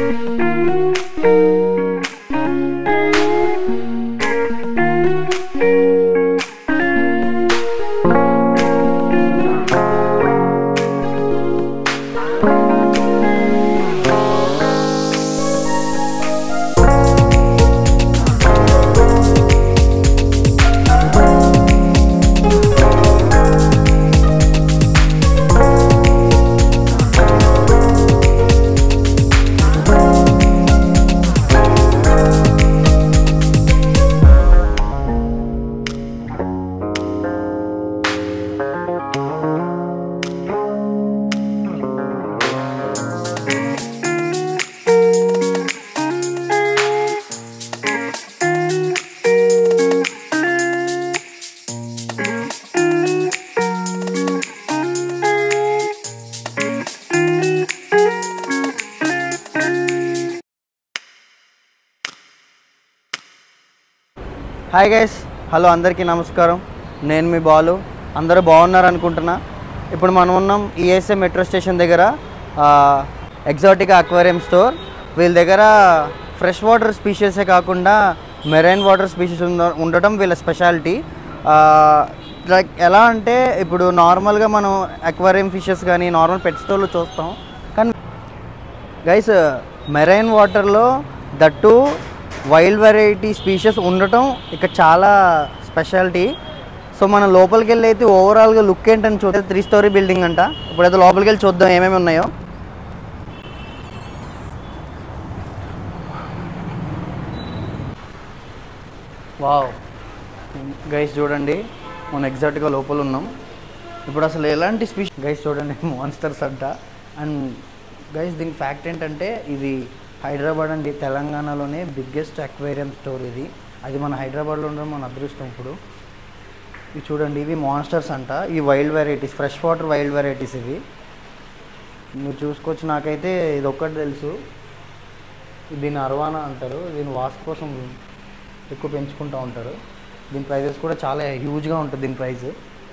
Hi guys hello అందరికీ నమస్కారం నేను మీ బాలు అందరూ బాగున్నారు అనుకుంటున్నా ఇప్పుడు మనం ఉన్నాం ఈఎస్ఏ మెట్రో స్టేషన్ దగ్గర ఎగ్జాటిక్ అక్వేరియం స్టోర్ వీళ్ళ దగ్గర ఫ్రెష్ వాటర్ స్పీషీసే కాకుండా మెరైన్ వాటర్ స్పీషీస్ ఉండటం వీళ్ళ స్పెషాలిటీ లైక్ ఎలా అంటే ఇప్పుడు నార్మల్గా మనం అక్వేరియం ఫిషెస్ కానీ నార్మల్ పెట్ స్టోర్లో చూస్తాం కానీ గైస్ మెరైన్ వాటర్లో దట్టు వైల్డ్ వెరైటీ స్పీషెస్ ఉండటం ఇక్కడ చాలా స్పెషాలిటీ సో మనం లోపలికి వెళ్ళి అయితే ఓవరాల్గా లుక్ ఏంటని చూస్తే త్రీ స్టోరీ బిల్డింగ్ అంట ఇప్పుడైతే లోపలికి వెళ్ళి చూద్దాం ఏమేమి ఉన్నాయో వావ్ గైస్ చూడండి మనం ఎగ్జాక్ట్గా లోపల ఉన్నాం ఇప్పుడు అసలు ఎలాంటి స్పీష్ గైస్ చూడండి మాన్స్టర్స్ అంట అండ్ గైస్ దీని ఫ్యాక్ట్ ఏంటంటే ఇది హైదరాబాద్ అండి తెలంగాణలోనే బిగ్గెస్ట్ అక్వేరియం స్టోర్ ఇది అది మన హైదరాబాద్లో ఉండడం మన అదృష్టం ఇప్పుడు ఇవి చూడండి ఇవి మాన్స్టర్స్ అంట ఈ wild varieties fresh water wild varieties ఇవి మీరు చూసుకోవచ్చు నాకైతే ఇది ఒక్కటి తెలుసు దీన్ని అర్వానా అంటారు దీని వాస్తు కోసం ఎక్కువ పెంచుకుంటూ ఉంటారు దీని ప్రైజెస్ కూడా చాలా హ్యూజ్గా ఉంటుంది దీని ప్రైస్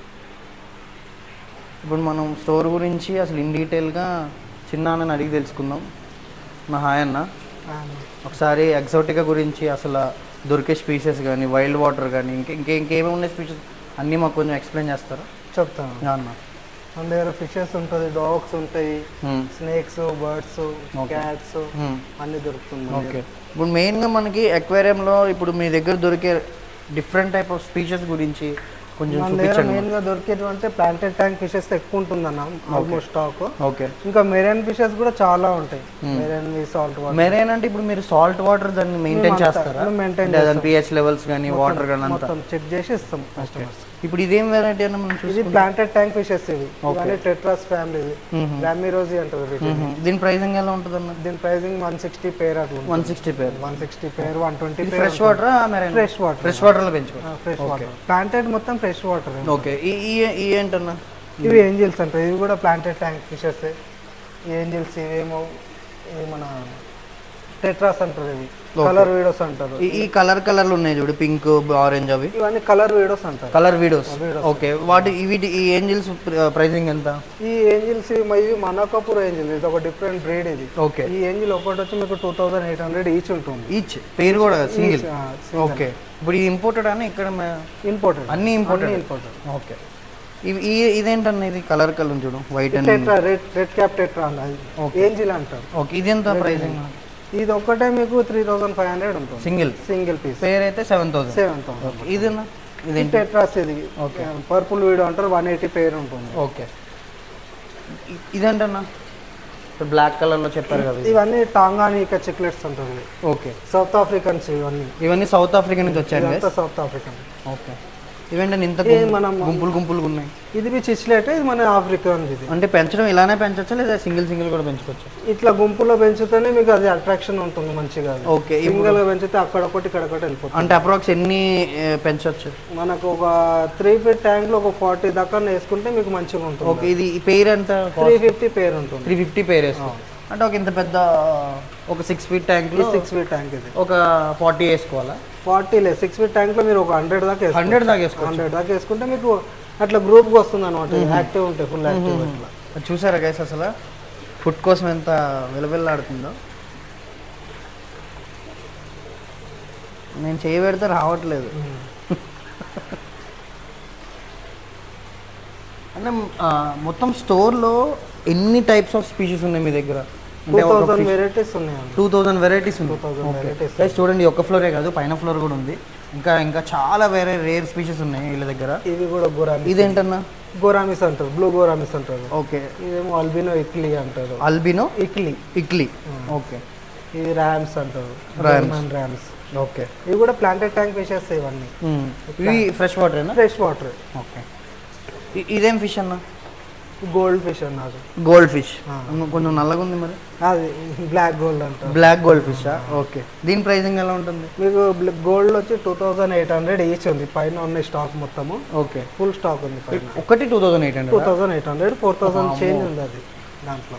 ఇప్పుడు మనం స్టోర్ గురించి అసలు ఇన్ డీటెయిల్గా చిన్న అన్నని అడిగి తెలుసుకుందాం మా హాయ్ అన్న ఒకసారి ఎగ్జాటికా గురించి అసలు దొరికే స్పీసెస్ కానీ వైల్డ్ వాటర్ కానీ ఇంకా ఇంకే ఇంకేమేమి ఉన్నాయి స్పీసెస్ అన్నీ మాకు కొంచెం ఎక్స్ప్లెయిన్ చేస్తారా చెప్తాను యా అన్న మన దగ్గర ఫిషెస్ ఉంటుంది డాగ్స్ ఉంటాయి Hmm. Snakes birds Okay. Cats Hmm. అన్ని దొరుకుతుంది మన ఓకే దగ్గర. ఇప్పుడు మెయిన్గా మనకి అక్వేరియంలో ఇప్పుడు మీ దగ్గర దొరికే డిఫరెంట్ టైప్ ఆఫ్ స్పీషెస్ గురించి కొంచెం మన దగ్గర చూపించండి మెయిన్ గా దొరికేటువంటి ప్లాంటెడ్ ట్యాంక్ ఫిషెస్ ఎక్కువ ఉంటుందన్న ఆల్మోస్ట్ స్టాక్ ఓకే ఇంకా మెరైన్ ఫిషెస్ కూడా చాలా ఉంటాయి మెరైన్ సాల్ట్ వాటర్ మెరైన్ అంటే ఇప్పుడు మీరు సాల్ట్ వాటర్ దాన్ని మెయింటైన్ మేము అంతా- చేస్తారా మేము maintain అంటే దాని పిహెచ్ లెవెల్స్ కానీ వాటర్ కానీ అంతా మొత్తం చెక్ చేసి ఇస్తాం కస్టమర్స్ ఇప్పుడు ఇదేం వెరైటీ అన్న మనం ఇది చూసి ప్లాంటెడ్ ట్యాంక్ ఫిషెస్ ఇవి ఇవన్నీ టెట్రాస్ ఫ్యామిలీ రామిరోజీ అంటారు వీటిని. దీని ప్రైసింగ్ ఎలా ఉంటుంది అన్న దీని ప్రైసింగ్ వన్ సిక్స్టీ పేర్ అట్లా one sixty pair one sixty pair one twenty ఇది fresh water marine fresh water fresh వాటర్లో పెంచుకో ఫ్రెష్ వాటర్ ప్లాంటెడ్ మొత్తం ఫ్రెష్ వాటర్ ఓకే ఈ ఈ ఈ ఏంటన్నా ఇవి ఏంజిల్స్ అంటారు ఇవి కూడా ప్లాంటెడ్ ట్యాంక్ ఫిషెస్ ఈ ఏంజిల్స్ ఇవేమో ఇవి మన టెట్రాస్ అంటారు ఇవి కలర్ వీడియోస్ అంటారు ఈ- ఈ కలర్ కలర్లు ఉన్నాయి చూడు పింక్ ఆరెంజ్ అవి ఇవన్నీ కలర్ వీడియోస్ అంటారు కలర్ వీడియోస్ ఓకే వాటి వీటి ఈ ఏంజిల్స్ ప్రైసింగ్ ఎంత ఈ ఏంజిల్స్ ఇవి మనకపూర్ ఏంజిల్ ఇది ఒక డిఫరెంట్ బ్రీడ్ ఇది ఓకే ఈ ఏంజిల్ ఒకటి వచ్చి మీకు two thousand eight hundred each ఉంటుంది ఈచ్ పేరు కూడా సింగిల్ ఓకే ఇప్పుడు ఇది ఇంపోర్టెడ్ అని ఇక్కడ మ- ఇంపార్టెంట్ అన్ని ఇంపోర్టెడ్ ఇంపార్టెంట్ ఓకే ఇవి ఈ ఇదేంటన్న ఇది కలర్ కలర్ చూడు white and tetra red red cap tetra అది ఏంజిల్ అంటారు ఓకే ఇది ఎంత ప్రైసింగ్ ఇది ఒక్కటే మీకు త్రీ థౌసండ్ ఫైవ్ హండ్రెడ్ ఉంటుంది సింగిల్ సింగిల్ పీస్ పేరు అయితే సెవెన్ థౌసండ్ సెవెన్ థౌసండ్ ఇది ఇది టెట్రాస్ ఇది పర్పుల్ వీడియో అంటారు వన్ ఎయిటీ పేరు ఉంటుంది ఓకే ఇ- ఇదేంటన్నా ఇప్పుడు బ్లాక్ కలర్లో చెప్పారు కదా ఇది. ఇవన్నీ టాంగానికా చిక్లెట్స్ ఉంటుంది ఓకే సౌత్ ఆఫ్రికన్స్ ఇవన్నీ ఇవన్నీ సౌత్ ఆఫ్రికా నుంచి వచ్చాయి ఇదంతా సౌత్ ఆఫ్రికన్ ఓకే ఇవేంటంటే ఇంత ఇది గుం- మనం గుంపులు గుంపులుగా ఉన్నాయి ఇది మీ చిచ్లెట్ ఇది మన ఆఫ్రికన్ ఇది అంటే పెంచడం ఇలానే పెంచొచ్చా లేదా సింగిల్ సింగిల్ కూడా పెంచుకోవచ్చు ఇట్లా గుంపులో పెంచితేనే మీకు అది అట్రాక్షన్ ఉంటుంది మంచిగా ఓకే సింగిల్ గా పెంచితే అక్కడ ఒకటి ఇక్కడ ఒకటి వెళ్ళిపోతుంది అంటే అప్రాక్స్ ఎన్ని ఏ, పెంచొచ్చు మనకు ఒక త్రీ ఫీట్ ట్యాంక్ లో ఒక ఫార్టీ దాకా వేసుకుంటే మీకు మంచిగా ఉంటుంది ఓకే ఇది ఈ పేరు ఎంత త్రీ ఫిఫ్టీ పేరు ఉంటుంది త్రీ ఫిఫ్టీ పేర్ వేసుకో అంటే ఒక ఇంత పెద్ద ఒక సిక్స్ ఫీట్ ట్యాంక్లో సిక్స్ ఫీట్ ట్యాంక్ ఇది ఒక ఫార్టీ వేసుకోవాలా ఫార్టీ లేదు సిక్స్ ఫీట్ ట్యాంక్ లో మీరు ఒక హండ్రెడ్ దాకా వేసుకోండి హండ్రెడ్ దాకా వేసుకో హండ్రెడ్ దాకా వేసుకుంటే మీకు అట్లా గ్రూప్ గా వస్తుంది అనమాట యాక్టివ్ ఉంటాయి ఫుల్ యాక్టివ్ అట్లా అది చూసారా గైస్ అసలు ఫుడ్ కోసం ఎంత విలవిల్లాడుతుందో నేను చేయి పెడితే రావట్లేదు అంటే ఆ, మొత్తం స్టోర్లో ఎన్ని టైప్స్ ఆఫ్ స్పీషీస్ ఉన్నాయి మీ దగ్గర టూ థౌసండ్ వెరైటీస్ ఉన్నాయండి టూ థౌజండ్ వెరైటీస్ ఉన్నాయి 2000 varieties. Guys, చూడండి ఒక్క ఫ్లోరే కాదు పైన ఫ్లోర్ కూడా ఉంది ఇంకా ఇంకా చాలా వేరే రేర్ స్పీషీస్ ఉన్నాయి వీళ్ళ దగ్గర ఇవి కూడా గోరామిస్ ఇదేంటన్నా గోరామిస్ అంటారు బ్లూ గోరామిస్ అంటారు ఓకే ఇదేమో అల్బినో ఇక్లీ అంటారు అల్బినో ఇక్లీ ఇక్లీ ఓకే ఇది ర్యామ్స్ అంటారు Rams. ర్యామ్స్ ఓకే ఇవి కూడా ప్లాంటెడ్ ట్యాంక్ ఫిషెస్ ఇవన్నీ ఇవి ఫ్రెష్ వాటరేనా ఫ్రెష్ వాటర్ ఓకే ఇదేం ఫిష్ అన్న గోల్డ్ ఫిష్ అన్నారు గోల్డ్ ఫిష్ ఆ. కొంచెం నల్లగా ఉంది మరి అది బ్లాక్ గోల్డ్ అంటారు బ్లాక్ గోల్డ్ ఫిష్ ఓకే దీని ప్రైసింగ్ ఎలా ఉంటుంది మీకు గోల్డ్ వచ్చి two thousand eight hundred each ఉంది పైన ఉన్న స్టాక్ మొత్తము ఓకే ఫుల్ స్టాక్ ఉంది పైన ఒకటి two thousand eight two hundred thousand eight hundred four thousand change ఉంది అది దాంట్లో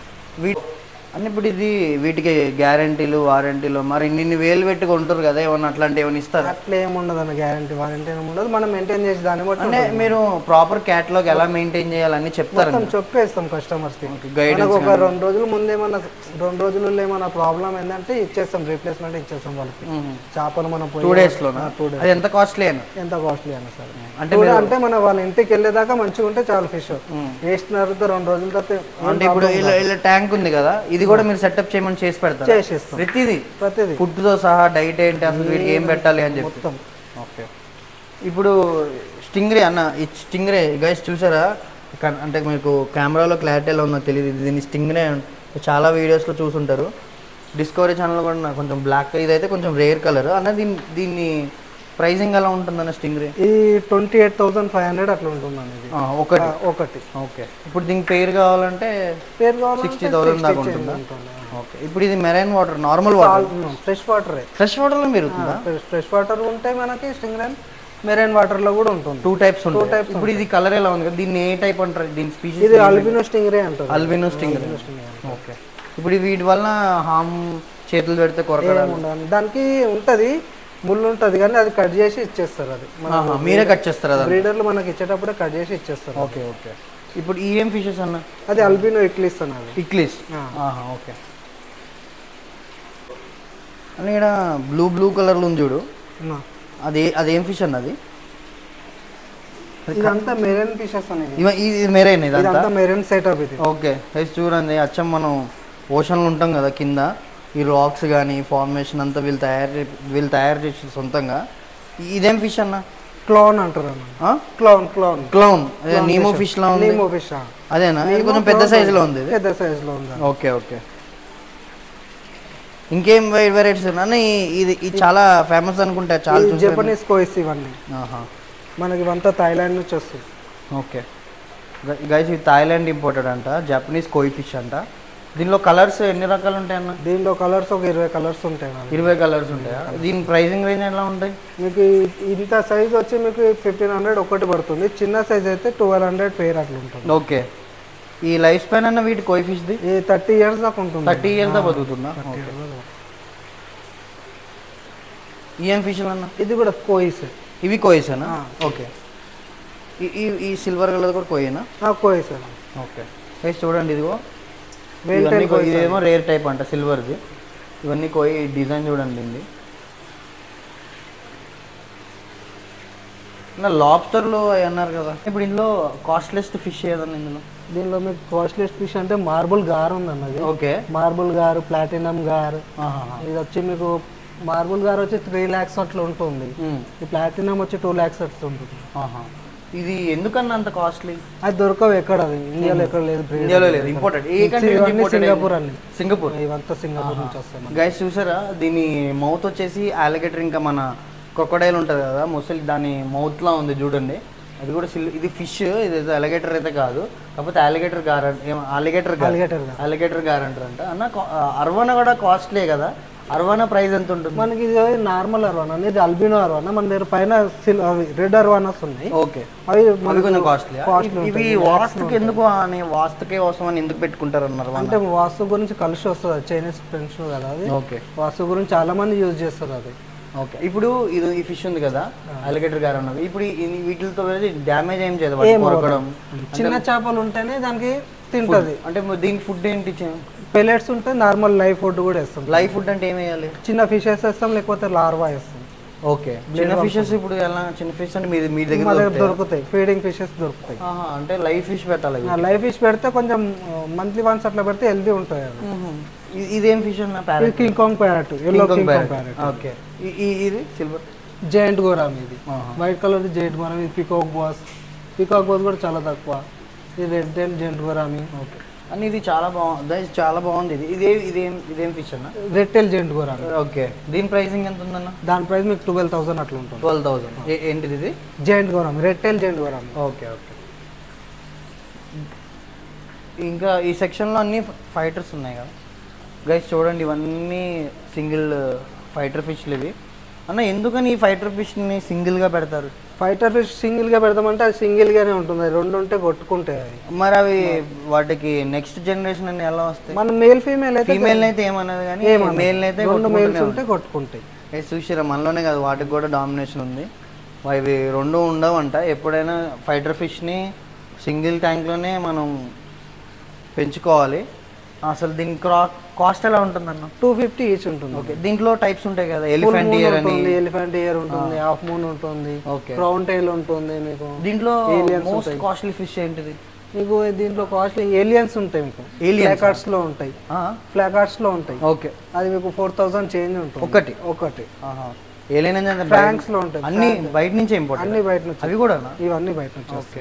అని ఇప్పుడు ఇది వీటికి గ్యారంటీలు వారంటీలు మరి ఇన్ని ఇన్ని వేలు పెట్టి కొంటారు కదా ఏమన్నా అట్లాంటి ఏమైనా ఇస్తారా అట్లా ఏమి ఉండదు అన్న గ్యారంటీ వారంటీ ఏమి ఉండదు మనం మెయింటైన్ చేసి దాన్ని బట్టి అంటే మీరు ప్రాపర్ క్యాటలాగ్ ఎలా మెయింటైన్ చేయాలని చెప్తారా మొత్తం చెప్పేస్తాం కస్టమర్స్ కి గైడెన్స్ మనకు ఒక రెండు రోజుల ముందు ఏమన్నా రెండు రోజులలో ఏమన్నా ప్రాబ్లం ఏంటంటే ఇచ్చేస్తాం రీప్లేస్మెంట్ ఇచ్చేస్తాం వాళ్ళకి చేపలు మనం టూ డేస్ లో టూ డేస్ అది ఎంత కాస్ట్లీ అయినా ఎంత కాస్ట్లీ అన్న సార్ అంటే అంటే అంటే మన వాళ్ళ ఇంటికి వెళ్ళేదాకా మంచిగా ఉంటే చాలు ఫిష్ వేస్ట్ తర్వాత రెండు రోజుల తర్వాత ఏం అంటే ఇప్పుడు ఇలా ఇలా ట్యాంక్ ఉంది కదా ఇది కూడా మీరు సెటప్ చేయమని చేసి పెడతారు చేసేస్తాం ప్రతిదీ ప్రతిదీ ఫుడ్ తో సహా డైట్ ఏంటి అసలు వీటికి ఏం పెట్టాలి అని చెప్పి మొత్తం ఓకే ఇప్పుడు స్టింగ్రే అన్న ఈ స్టింగ్రే గైస్ చూసారా ఇక్కడ అంటే మీకు కెమెరాలో క్లారిటీ ఎలా ఉందో తెలియదు ఇది దీన్ని స్టింగ్రే చాలా వీడియోస్లో చూసుంటారు డిస్కవరీ ఛానల్ కూడా నాకు కొంచెం బ్లాక్ ఇదైతే కొంచెం రేర్ కలర్ అన్న దీన్ని దీన్ని ప్రైజింగ్ ఎలా ఉంటుందన్న స్టింగ్రే ఈ twenty eight thousand five hundred అట్లా ఉంటుందండి ఇది ఒకటి ఆ, ఒకటి ఓకే ఇప్పుడు దీనికి పేరు కావాలంటే పేరు కావాలంటే సిక్స్టీ థౌసండ్ దాకా 60 ఉంటుందా ఉంటుంది. ఓకే ఇప్పుడు ఇది marine water normal water fresh వాటరే ఫ్రెష్ వాటర్లో పెరుగుతుందా ఫ్రెష్ వాటర్ ఉంటే మనకి స్టింగ్ లైన్ మెరైన్ వాటర్ లో కూడా ఉంటుంది టూ టైప్స్ ఉంటాయి types ఇప్పుడు ఇది కలర్ ఎలా ఉంది కదా దీన్ని ఏ టైప్ అంటారు దీని ఇది స్పీషీస్ అల్బినో స్టింగ్రే అంటారు అల్బినో స్టింగర్ ఓకే ఇప్పుడు వీటి వల్ల హామ్ చేతులు పెడితే కొరకడం ఏం ఉండదు. దానికి ఉంటది ముళ్ళు ఉంటది కానీ అది కట్ చేసి ఇచ్చేస్తారు అది ఆహా, మీరే కట్ చేస్తారు అదా బ్రీడర్లు మనకి ఇచ్చేటప్పుడే కట్ చేసి ఇచ్చేస్తారు ఓకే ఓకే ఇప్పుడు ఈ ఏం ఫిషెస్ అన్న అది అల్బినో ఇక్లిస్ అన్నది ఇక్లీస్ ఆ. ఆహా ఓకే అని ఇక్కడ బ్లూ బ్లూ కలర్లో ఉంది చూడు నా. అది అదేం ఫిష్ అన్నది ఇదంతా మెరైన్ ఫిషెస్ అనేది ఇవ- ఇది మెరైన్ ఇదంతా ఇదంతా మెరైన్ సెటప్ ఇది ఓకే గైస్ చూడండి అచ్చం మనం ఓషన్లో ఉంటాం కదా కింద ఈ రాక్స్ కానీ ఫార్మేషన్ అంతా వీళ్ళు తయారు చే- వీళ్ళు తయారు చేసి సొంతంగా ఇ- ఇదేం ఫిష్ అన్న క్లౌన్ అంటారు అన్న clown clown clown Nemo fish లా ఉంది నీమో ఫిష్ అదేనా ఇది కొంచెం పెద్ద సైజులో ఉంది ఇది పెద్ద సైజ్ లో ఉంది ఓకే ఓకే ఇంకేం వెరైటీస్ అన్న ఈ- ఇది ఇది చాలా ఫేమస్ అనుకుంటా చాలా చూసాను. జపనీస్ కోయిస్ ఇవన్నీ ఆహా మనకి ఇవంతా థాయిలాండ్ నుంచి వస్తుంది ఓకే గైస్ ఇది థాయిలాండ్ ఇంపోర్టెడ్ అంట జపనీస్ కోయి ఫిష్ అంట దీనిలో కలర్స్ ఎన్ని రకాలు ఉంటాయి అన్న దీంట్లో కలర్స్ ఒక ఇరవై కలర్స్ ఉంటాయి మనకి. ఇరవై కలర్స్ ఉంటాయా దీని ప్రైసింగ్ రేంజ్ ఎలా ఉంటాయి మీకు ఈ- ఇంత సైజ్ వచ్చి మీకు ఫిఫ్టీన్ హండ్రెడ్ ఒకటి పడుతుంది చిన్న సైజ్ అయితే ట్వెల్వ్ హండ్రెడ్ పేర్ అట్లా ఉంటుంది ఓకే ఈ లైఫ్ స్పాన్ అన్న వీటి కోయి ఫిష్ది ఈ థర్టీ ఇయర్స్ దాకా ఉంటుంది థర్టీ ఇయర్స్ దాకా బతుకుతుందా ఈ ఏం ఫిష్ అన్న ఇది కూడా కోయిస్ ఇవి కోయిసేనా ఆ. ఓకే ఈ ఈ- ఈ సిల్వర్ కలర్ కూడా కోయేనా కోయిస్ ఓకే గైస్ చూడండి ఇదిగో Maintain ఇవన్నీ కో- కోయి ఇదేమో రేర్ టైప్ అంట సిల్వర్ది ఇవన్నీ కోయి డిజైన్ చూడండి దీన్ని నా లాబ్స్టర్లో అన్నారు కదా ఇప్పుడు ఇందులో కాస్ట్లెస్ట్ ఫిష్ ఏదన్నా ఇందులో దీనిలో మీకు కాస్ట్లెస్ట్ ఫిష్ అంటే మార్బుల్ గారు ఉంది అన్నది ఓకే మార్బుల్ గారు ప్లాటినం గారు ఆహాహా. ఇది వచ్చి మీకు మార్బుల్ గారు వచ్చి త్రీ ల్యాక్స్ అట్లా ఉంటుంది మ్మ్. ఈ ప్లాటినం వచ్చి టూ ల్యాక్స్ అట్లా ఉంటుంది ఆహా. ఇది ఎందుకన్నా అంత కాస్ట్లీ అది దొరకవు ఎక్కడ అది ఇండియాలో ఎక్కడ లేదు breed. ఇండియాలో లేదు ఇంపోర్టెడ్ ఏ కంట్రీ ఇవన్నీ సింగపూర్ అన్ని సింగపూర్ ఇవంతా సింగపూర్ నుంచి వస్తాయి మనకి. గైస్ చూసారా దీని మౌత్ వచ్చేసి ఆలిగేటర్ ఇంకా మన క్రొకడైల్ ఉంటుంది కదా మొసలి దాని మౌత్లో ఉంది చూడండి అది కూడా సిల్ ఇది ఫిష్ ఇది అలిగేటర్ అయితే కాదు కాకపోతే అలిగేటర్ గార్ అలిగేటర్ Alligator గారు. అలిగేటర్ గార్ అంటారంట అన్న అర్వానా కూడా కాస్ట్లీ కదా అర్వానా ప్రైస్ ఎంత ఉంటుంది మనకి ఇది నార్మల్ అర్వానా ఇది అల్బినో అర్వానా మన దగ్గర పైన సిల్ అవి రెడ్ అర్వానాస్ ఉన్నాయి ఓకే అవి అవి మనకి కొంచెం కాస్ట్లీ costly ఇవి వాస్తుకి ఎందుకు అని వాస్తుకే కోసం అని ఎందుకు పెట్టుకుంటారు అన్నారు అంటే వాస్తు గురించి కలిసి వస్తుంది అది చైనీస్ ఫ్రెండ్స్ కదా అది ఓకే వాస్తు గురించి చాలా మంది యూజ్ చేస్తారు అది ఓకే ఇప్పుడు ఇది ఈ ఫిష్ ఉంది కదా అలిగేటర్ గారు అన్నది ఇప్పుడు ఈ- వీటితో డ్యామేజ్ ఏం చేయదు ఏం వాటి కొరకడం చిన్న చేపలు ఉంటేనే దానికి తింటది అంటే మరి దీనికి ఫుడ్ ఏంటి పెల్లెట్స్ ఉంటే నార్మల్ లైఫ్ ఫుడ్ కూడా వేస్తాం లైవ్ ఫుడ్ అంటే ఏం వేయాలి చిన్న ఫిషెస్ వేస్తాం లేకపోతే లార్వా వేస్తాం ఓకే చిన్న ఫిషెస్ ఇప్పుడు ఎలా చిన్న ఫిష్ అంటే మీ మీ మా దగ్గర దగ్గర దొరుకుతాయా? దొరుకుతాయి ఫీడింగ్ ఫిషెస్ దొరుకుతాయి ఆహా, అంటే లైవ్ ఫిష్ పెట్టాలి ఇవి. లైవ్ ఫిష్ పెడితే కొంచెం మంత్లీ వన్స్ అట్లా పెడితే హెల్దీ ఉంటుంది అది ఇ- ఇదేం ఫిష్ అన్న ఇది parrot king kong parrot yellow king kong parrot okay ఇ- ఇ- ఇది సిల్వర్ జైంట్ గోరామ్ ఇది ఆహా. వైట్ కలర్ జైంట్ గోరామ్ ఇది పికాక్ బాస్ పికాక్ బాస్ కూడా చాలా తక్కువ ఇది red tail giant gourami okay అని ఇది చాలా బాగుంది ఇది చాలా బాగుంది ఇది ఇదే ఇదేం ఇదేం ఫిష్ అన్న red tail giant gourami okay దీని ప్రైసింగ్ ఎంత ఉందన్న దాని ప్రైస్ మీకు ట్వెల్వ్ థౌసండ్ అట్లా ఉంటుంది ట్వెల్వ్ థౌసండ్ ఏంటిది ఇది giant gourami red tail giant gourami okay okay ఇంకా ఈ సెక్షన్లో అన్ని ఫైటర్స్ ఉన్నాయి కదా గైస్ చూడండి ఇవన్నీ సింగిల్ ఫైటర్ ఫిష్లు ఇవి అన్న ఎందుకని ఈ ఫైటర్ ఫిష్ని సింగిల్గా పెడతారు ఫైటర్ ఫిష్ సింగిల్ గా పెడదామంటే అది సింగిల్ గానే ఉంటుంది అది రెండు ఉంటే కొట్టుకుంటాయి అవి మరి అవి వాటికి నెక్స్ట్ జనరేషన్ అని ఎలా వస్తాయి మన మేల్ ఫీమేల్ అయితే ఫీమేల్ అయితే ఏమన్నది కానీ ఏమనదు. మేల్ అయితే రెండు కొట్టుకుంటూనే మేల్స్ ఉంటాయి. ఉంటే కొట్టుకుంటాయి ఏ చూసిరా మనలోనే కాదు వాటికి కూడా డామినేషన్ ఉంది అవి రెండు ఉండవంట ఎప్పుడైనా ఫైటర్ ఫిష్ని సింగిల్ ట్యాంక్లోనే మనం పెంచుకోవాలి అసలు దీని క్రా కాస్ట్ ఎలా ఉంటుందన్న టూ ఫిఫ్టీ ఈచ్ ఉంటుంది ఓకే దీంట్లో టైప్స్ ఉంటాయి కదా ఎలిఫెంట్ ఇయర్ అని ఎలిఫెంట్ ఇయర్ ఉంటుంది హాఫ్ మూన్ ఉంటుంది ఓకే క్రౌన్ టైల్ ఉంటుంది మీకు దీంట్లో Aliens మోస్ట్ ఉంటాయి. కాస్ట్లీ ఫిష్ ఏంటిది మీకు దీంట్లో కాస్ట్లీ ఏలియన్స్ ఉంటాయి మీకు Aliens ఆ? ఫ్లాకార్డ్స్ లో ఉంటాయి ఫ్లాకార్డ్స్ లో ఉంటాయి ఓకే అది మీకు ఫోర్ థౌసండ్ చేంజ్ ఉంటుంది ఒకటి ఒకటి ఏలైనా ఫ్రాంక్స్ లో ఉంటాయి అన్ని బయట నుంచే ఇంపోర్ట్ అన్ని బయట నుంచి అవి కూడా ఇవన్నీ బయట నుంచి ఓకే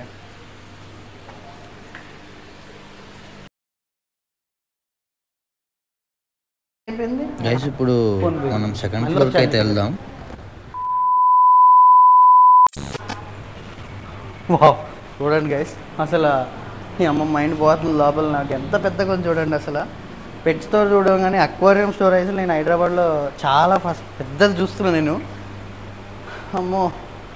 అయిపోయింది గైస్ ఇప్పుడు మనం సెకండ్ ఫ్లోర్కి అయితే వెళ్దాం వావ్ చూడండి గైస్ అసలు ఈ అమ్మ మైండ్ పోతుంది లోపల నాకు ఎంత పెద్దగా ఉంది చూడండి అసలు పెట్ స్టోర్ చూడగానే అక్వేరియం స్టోర్ అయితే నేను హైదరాబాద్లో చాలా ఫస్ట్ పెద్దది చూస్తున్నాను నేను అమ్మో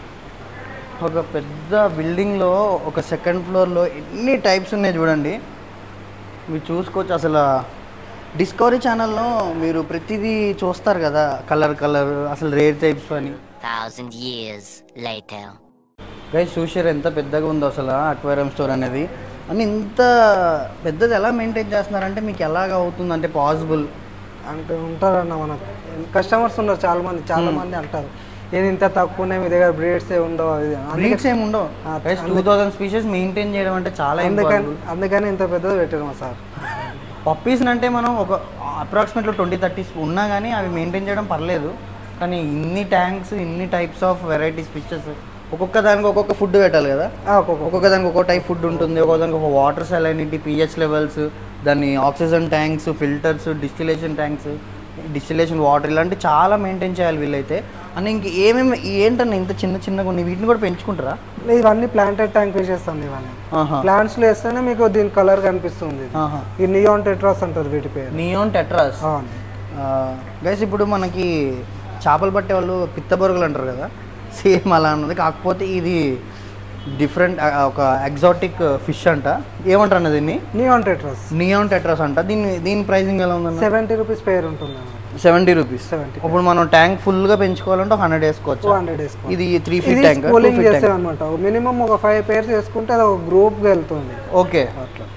ఒక పెద్ద బిల్డింగ్లో ఒక సెకండ్ ఫ్లోర్లో ఎన్ని టైప్స్ ఉన్నాయి చూడండి మీరు చూసుకోవచ్చు అసలు డిస్కవరీ ఛానల్లో మీరు ప్రతిదీ చూస్తారు కదా కలర్ కలర్ అసలు రేర్ టైప్స్ అని Thousand years later. గైస్ చూసారు ఎంత పెద్దగా ఉందో అసలు అక్వేరియం స్టోర్ అనేది అని ఇంత పెద్దది ఎలా మెయింటైన్ చేస్తున్నారంటే మీకు ఎలాగ అవుతుంది అంటే పాసిబుల్ అంటే ఉంటారన్న మనకు కస్టమర్స్ ఉన్నారు చాలా మంది చాలా మంది అంటారు ఏది ఇంత తక్కువనే మీ దగ్గర బ్రేడ్స్ ఏ ఉండవు అది ఇది." అందుకే- బ్రీడ్స్ ఏమి ఉండవు ఆ, guys two thousand species maintain చేయడం అంటే చాలా అందుకని ఇంపార్టెంట్ అందుకని ఇంత పెద్దది పెట్టారు మా సార్ పప్పీస్ అంటే మనం ఒక అప్రాక్సిమేట్లీ ట్వంటీ థర్టీస్ ఉన్నా కానీ అవి మెయింటైన్ చేయడం పర్లేదు కానీ ఇన్ని ట్యాంక్స్ ఇన్ని టైప్స్ ఆఫ్ వెరైటీస్ ఫిషెస్ ఒక్కొక్క దానికి ఒక్కొక్క ఫుడ్ పెట్టాలి కదా ఆ, ఒక్కొక్క ఒక్కొక్క దానికి ఒక్కో టైప్ ఫుడ్ ఉంటుంది ఒక్కొక్క దానికి ఒక వాటర్ సెలైనిటీ పిహెచ్ లెవెల్స్ దాన్ని oxygen tanks filters distillation tanks distillation water ఇలాంటి చాలా మెయింటైన్ చేయాలి వీళ్ళైతే అని ఇంక ఏమేమి ఏంటన్నా ఇంత చిన్న చిన్నగా ఉన్నాయి వీటిని కూడా పెంచుకుంటారా ఇవన్నీ ప్లాంటెడ్ ట్యాంక్ ఫిషెస్ అండి ఇవన్నీ ఆహా ప్లాంట్స్ లో వేస్తేనే మీకు దీని కలర్ కనిపిస్తుంది ఇది. ఆహా ఈ నియాన్ టెట్రాస్ అంటారు వీటి పేరు నియోన్ టెట్రాస్ ఆ, గైస్ ఇప్పుడు మనకి చేపలు పట్టే వాళ్ళు పిత్తబొరుగులు అంటారు కదా సేమ్ అలా ఉన్నది కాకపోతే ఇది డిఫరెంట్ ఒక ఎగ్జాటిక్ ఫిష్ అంట ఏమంటారు అన్న దీన్ని నియాన్ టెట్రాస్ నియోన్ టెట్రాస్ అంట దీని దీని ప్రైసింగ్ ఎలా ఉందన్న సెవెంటీ రూపీస్ పేరు ఉంటుంది సెవెంటీ రూపీస్ సెవెంటీ ఇప్పుడు మనం ట్యాంక్ ఫుల్ గా పెంచుకోవాలంటే హండ్రెడ్ వేసుకోవచ్చు టూ హండ్రెడ్ వేసుకోవాలి ఇది త్రీ ఫీట్ ఇది ట్యాంక్ స్కూలింగ్ చేసేది అనమాట మినిమం ఒక ఫైవ్ పేర్స్ వేసుకుంటే అది ఒక గ్రూప్ గా వెళ్తుంది ఓకే అట్లా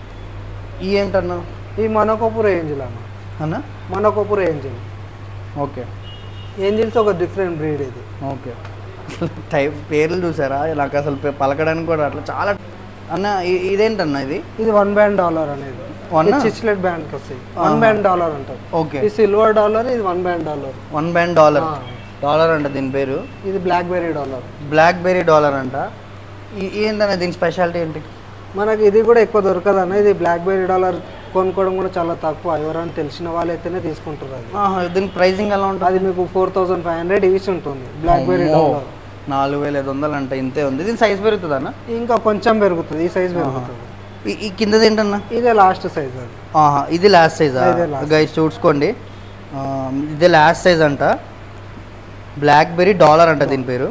ఈ ఏంటన్నా ఈ మనకోపూర్ ఏంజిల్ అన్న అన్న మనకోపూర్ ఏంజిల్ ఓకే ఏంజిల్స్ ఒక డిఫరెంట్ బ్రీడ్ ఇది ఓకే టైప్ పేర్లు చూసారా నాకు అసలు పే- పలకడానికి కూడా అట్లా చాలా అన్న ఇ- ఇదేంటన్నా ఇది ఇది వన్ బ్యాండ్ డాలర్ అనేది One ఆ? చిచ్లెట్ బ్యాండ్ వస్తాయి వన్ బ్యాండ్ డాలర్ అంటారు ఓకే ఈ సిల్వర్ డాలర్ ఇది one band dollar one band dollar dollar అంట దీని పేరు ఇది black berry dollar black berry dollar అంట ఈ- ఏంటన్న దీని స్పెషాలిటీ ఏంటి మనకి ఇది కూడా ఎక్కువ దొరకదు అన్న ఇది బ్లాక్ బెర్రీ డాలర్ కొనుక్కోవడం కూడా చాలా తక్కువ ఎవరైనా తెలిసిన వాళ్ళు అయితేనే తీసుకుంటారు అది ఆహా, దీని ప్రైసింగ్ ఎలా ఉంటుంది అది మీకు four thousand five hundred each ఉంటుంది బ్లాక్ బెర్రీ అమ్మో, డాలర్ నాలుగు వేల ఐదు వందలు అంట ఇంతే ఉంది దీని సైజ్ పెరుగుతుంది అన్న ఇంకా కొంచెం పెరుగుతుంది ఈ సైజ్ పెరుగుతుంది ఈ- ఈ కిందది ఏంటన్నా ఇదే లాస్ట్ సైజ్ అది ఆహా, ఇది లాస్ట్ సైజా ఇదే last గైస్ చూసుకోండి ఆ, ఇదే లాస్ట్ సైజ్ అంట బ్లాక్ బెర్రీ డాలర్ అంట దీని పేరు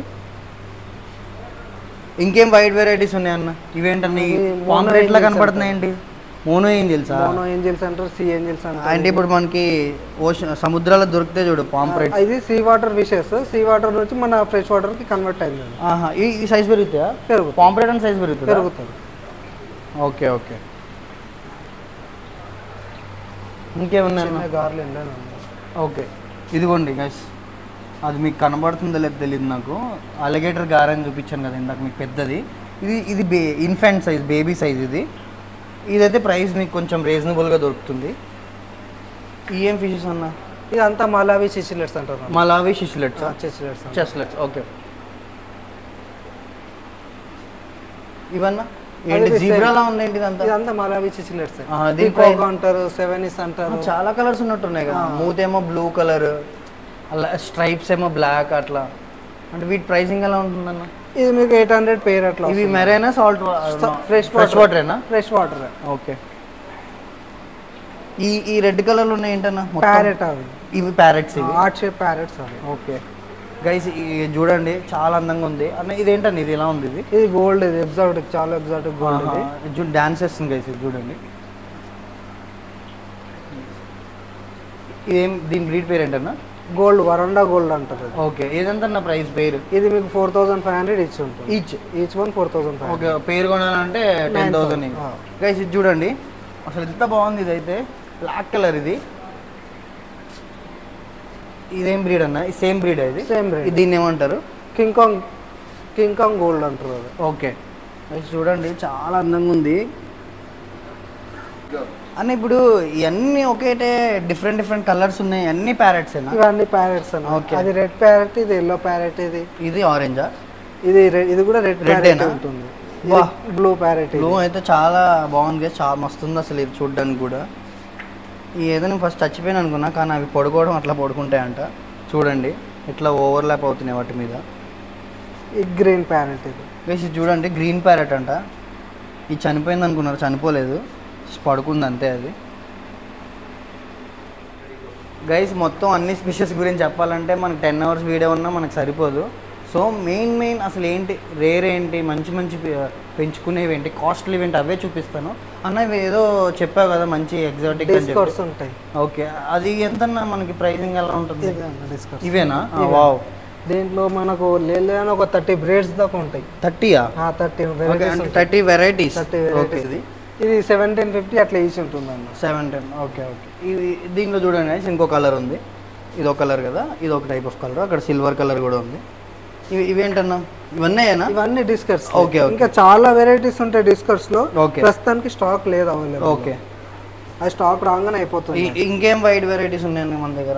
ఇంకేం వైట్ వెరైటీస్ ఉన్నాయన్న ఇవేంటన్నా ఇది mono పాంప్లెట్ లా angels కనపడుతున్నాయండి మోనో ఏంజిల్సా మోనో ఏంజిల్స్ అంటారు సి ఏంజిల్స్ అంటారు అంటే ఇప్పుడు మనకి ఓషన్ సముద్రాల్లో దొరికితే చూడు పాంప్లెట్ ఇది sea water fishes sea water నుంచి మన ఫ్రెష్ వాటర్ కి కన్వర్ట్ అయింది అది. ఆహా ఈ ఈ సైజ్ పెరుగుతాయా పెరుగుతుంది పాంప్లెట్ అని సైజ్ పెరుగుతుందా పెరుగుతుంది ఓకే ఓకే ఇంకేమున్నాయన్న చిన్న గార్లు ఎండాను ఓకే ఇదిగోండి గైస్ అది మీకు కనబడుతుందో లేదు తెలియదు నాకు అలిగేటర్ గారని చూపించాను కదా ఇందాక మీకు పెద్దది ఇది ఇది బే ఇన్ఫాంట్ సైజ్ బేబీ సైజ్ ఇది ఇదైతే ప్రైస్ మీకు కొంచెం రీజనబుల్గా దొరుకుతుంది ఈ ఏం ఫిషెస్ అన్న ఇదంతా మలావి చిచిలెట్స్ అంటారు మలావి షిష్లెట్స్ చిచిలెట్స్ చెస్లెట్స్ ఓకే ఇవన్నా అది ఏంటి same. జీబ్రాలా ఉంది ఏంటి ఇదంతా ఇదంతా మలావి చిచిలెట్స్ ఆ, దీని price- దీకోక్ అంటారు సెవెనిస్ అంటారు చాలా కలర్స్ ఉన్నట్టున్నాయి కదా మూతేమో బ్లూ కలర్ అలా స్ట్రైప్స్ ఏమో బ్లాక్ అట్లా అంటే వీటి ప్రైసింగ్ ఎలా ఉంటుందన్న ఇది మీకు ఎయిట్ హండ్రెడ్ పేర్ అట్లా ఇవి మెరైనా సాల్ట్ ఫ్రెష్ ఫ్రెష్ వాటరేనా ఫ్రెష్ వాటర్ ఓకే ఈ ఈ రెడ్ కలర్లు ఉన్నాయి ఏంటన్నా ప్యారెట్ అవి ఇవి ప్యారెట్స్ ఇవి ఆర్ట్ షేప్ ప్యారెట్స్ అవి ఓకే గైస్ చూడండి చాలా అందంగా ఉంది అన్న ఇదేంటండి ఇది ఎలా ఉంది ఇది ఇది గోల్డ్ ఇది ఎగ్జాటిక్ చాలా ఎగ్జాటిక్ గోల్డ్ ఇది ఇది చూడండి డాన్స్ చేస్తుంది గైస్ ఇది చూడండి ఇదేం దీని బ్రీడ్ పేరు ఏంటన్నా గోల్డ్ వరండా గోల్డ్ అంటారు ఇది. ఓకే ఏదంతా నా ప్రైస్ పేరు ఇది మీకు ఫోర్ థౌసండ్ ఫైవ్ హండ్రెడ్ ఇచ్చి ఉంటుంది each each one four thousand five okay పేరు కొనాలంటే టెన్ థౌసండ్ ఆ. గైస్ ఇది చూడండి అసలు ఎంత బాగుంది ఇది అయితే బ్లాక్ కలర్ ఇది ఇదేం బ్రీడ్ అన్న సేమ్ బ్రీడ్ ఇది Same breed. ఇది దీన్ని ఏమంటారు King Kong King Kong gold అంటారు అది ఓకే గైస్ చూడండి చాలా అందంగా ఉంది అన్న ఇప్పుడు ఇవన్నీ ఒకేటే డిఫరెంట్ డిఫరెంట్ కలర్స్ ఉన్నాయి అన్ని ప్యారెట్స్ ఇవన్నీ ప్యారెట్స్ అన్న Okay. అది రెడ్ ప్యారెట్ ఇది ఎల్లో ప్యారెట్ ఇది ఇది ఆరెంజా ఇది re- ఇది కూడా రెడ్ Red ప్యారెట్ ఏనా? ఉంటుంది వా. బ్లూ ప్యారెట్ బ్లూ అయితే చాలా బాగుంది guys. చాలా మస్తు ఉంది అసలు ఇది చూడడానికి కూడా ఈ ఏదో నేను ఫస్ట్ చచ్చిపోయాను అనుకున్నా కానీ అవి పడుకోవడం అట్లా పడుకుంటాయంట చూడండి ఇట్లా ఓవర్లాప్ అవుతున్నాయి వాటి మీద ఈ గ్రీన్ ప్యారెట్ ఇది గైస్ ఇది చూడండి గ్రీన్ ప్యారెట్ అంట ఇది చనిపోయింది అనుకున్నారు చనిపోలేదు Just పడుకుంది అంతే అది గైస్ మొత్తం అన్ని స్పీషెస్ గురించి చెప్పాలంటే మనకి టెన్ అవర్స్ వీడియో ఉన్నా మనకు సరిపోదు సో మెయిన్ మెయిన్ అసలు ఏంటి రేర్ ఏంటి మంచి మంచి పె- పెంచుకునేవి ఏంటి కాస్ట్లీ ఏంటి అవే చూపిస్తాను అన్న ఇవి ఏదో చెప్పావు కదా మంచి ఎగ్జాటిక్ అని డిస్కౌంట్స్ చెప్పి ఉంటాయి ఓకే అది ఎంత మనకి ప్రైసింగ్ ఎలా ఉంటుంది ఇది అన్న డిస్కౌంట్స్ ఇవేనా ఇవే. వావ్ దీంట్లో మనకు లేని ఒక థర్టీ బ్రేడ్స్ దాకా ఉంటాయి థర్టీయా thirty thirty varieties thirty okay ఇది ఇది సెవెంటీన్ ఫిఫ్టీ అట్లా ఈచ్ ఉంటుంది అన్న సెవెన్ టెన్ ఓకే ఓకే ఇది దీంట్లో చూడండి guys, ఇంకో కలర్ ఉంది ఇది ఒక కలర్ కదా ఇది ఒక టైప్ ఆఫ్ కలర్ అక్కడ సిల్వర్ కలర్ కూడా ఉంది ఇవి ఇవేంటన్నా ఇవన్నీనా ఇవన్నీ డిస్కర్స్ Okay, okay. ఇంకా చాలా వెరైటీస్ ఉంటాయి డిస్కర్స్ లో Okay. ప్రస్తుతానికి స్టాక్ లేదు అవైలబుల్ ఓకే ఆ స్టాక్ రాగానే అయిపోతుంది ఇ- ఇంకేం వైడ్ వెరైటీస్ ఉన్నాయండి మన దగ్గర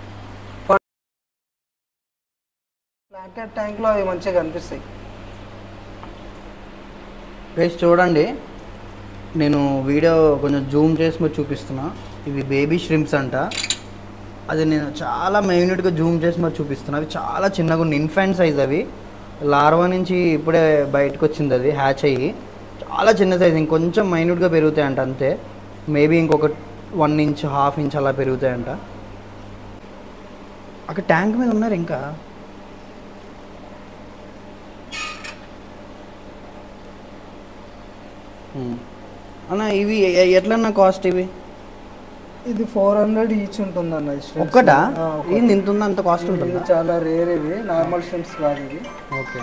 ప్లాకెట్ ట్యాంక్ లో అవి మంచిగా కనిపిస్తాయి గైస్ చూడండి నేను వీడియో కొంచెం జూమ్ చేసి మరి చూపిస్తున్నా ఇవి బేబీ ష్రింప్స్ అంట అది నేను చాలా మైన్యూట్గా జూమ్ చేసి మరి చూపిస్తున్నా అవి చాలా చిన్నగా ఉన్నాయి ఇన్ఫాంట్ సైజ్ అవి లార్వా నుంచి ఇప్పుడే బయటకు వచ్చింది అది హ్యాచ్ అయ్యి చాలా చిన్న సైజ్ ఇంకొంచెం మైన్యూట్గా పెరుగుతాయంట అంతే మేబీ ఇంకొక వన్ ఇంచ్ హాఫ్ ఇంచ్ అలా పెరుగుతాయంట అక్కడ ట్యాంక్ మీద ఉన్నారు ఇంకా Hmm. అన్న ఇవి ఎ- ఎ- ఎట్లన్నా కాస్ట్ ఇవి ఇది ఫోర్ హండ్రెడ్ ఈచ్ ఉంటుంది అన్న ఈ shrimps. ఒక్కటా ఆ, ఒక్కటి. ఏంది ఇంత ఉందా అంత కాస్ట్ ఇది ఉంటుందా చాలా రేర్ ఇవి నార్మల్ షిమ్స్ కాదు ఇది ఓకే